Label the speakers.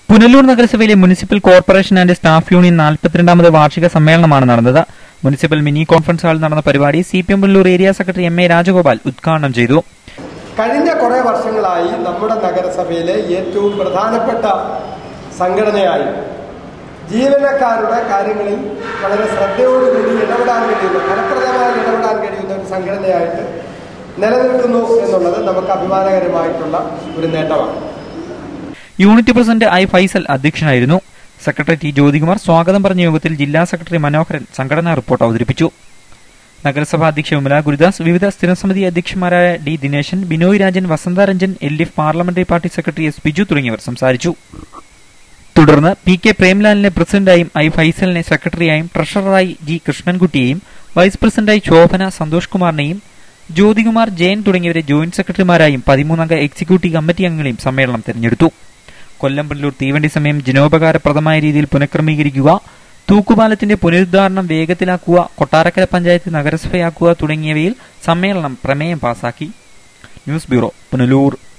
Speaker 1: പുനലൂർ നഗരസഭയിലെ municipal corporation and staff union നാൽപ്പത്തിരണ്ടാമത് വാർഷിക സമ്മേളനമാണ് നടന്നത് മുനിസിപ്പൽ മിനി കോൺഫറൻസ് ഹാളിൽ നടന്ന പരിപാടി C P M Punalur area secretary M A Rajagopal ഉദ്ഘാടനം ചെയ്തു
Speaker 2: കഴിഞ്ഞ കുറേ വർഷങ്ങളായി നമ്മുടെ നഗരസഭയിലെ ഏറ്റവും പ്രധാനപ്പെട്ട സംഘടനയായി ജീവനക്കാരുടെ കാര്യങ്ങളിൽ വളരെ ശ്രദ്ധയോടുകൂടി ഇടപെടാൻ കഴിയുന്ന ഫലപ്രദമായി ഇടപെടാൻ കഴിയുന്ന ഒരു സംഘടനയായിട്ട് നിലനിൽക്കുന്നു എന്നുള്ളത് നമുക്ക് അഭിമാനകരമായിട്ടുള്ള ഒരു നേട്ടമാണ്
Speaker 1: യൂണിറ്റ് പ്രസിഡന്റ് ഐ ഫൈസൽ അധ്യക്ഷനായിരുന്നു സെക്രട്ടറി ടി ജ്യോതികുമാർ സ്വാഗതം പറഞ്ഞ യോഗത്തിൽ ജില്ലാ സെക്രട്ടറി മനോഹരൻ സംഘടനാ റിപ്പോർട്ട് അവതരിപ്പിച്ചു നഗരസഭാ അധ്യക്ഷ വിമല ഗുരുദാസ് വിവിധ സ്ഥിരസമിതി അധ്യക്ഷന്മാരായ D Dineshan Binoy Rajan Vasantharanjan L D F parliamentary party secretary S Biju തുടങ്ങിയവർ സംസാരിച്ചു തുടർന്ന് പി കെ പ്രേംലാലിനെ പ്രസിഡന്റായും ഐ ഫൈസലിനെ സെക്രട്ടറിയായും ട്രഷററായി ജി കൃഷ്ണൻകുട്ടിയെയും വൈസ് പ്രസിഡന്റായി ശോഭന സന്തോഷ് കുമാറിനെയും ജ്യോതികുമാർ ജയൻ തുടങ്ങിയവരെ ജോയിന്റ് സെക്രട്ടറിമാരായും പതിമൂന്നംഗ എക്സിക്യൂട്ടീവ് കമ്മിറ്റി അംഗങ്ങളെയും സമ്മേളനം തെരഞ്ഞെടുത്തു കൊല്ലം പുനലൂർ തീവണ്ടി സമയം ജനോപകാരപ്രദമായ രീതിയിൽ പുനഃക്രമീകരിക്കുക തൂക്കുപാലത്തിന്റെ പുനരുദ്ധാരണം വേഗത്തിലാക്കുക കൊട്ടാരക്കര പഞ്ചായത്ത് നഗരസഭയാക്കുക തുടങ്ങിയവയിൽ സമ്മേളനം പ്രമേയം പാസാക്കി ന്യൂസ് ബ്യൂറോ പുനലൂർ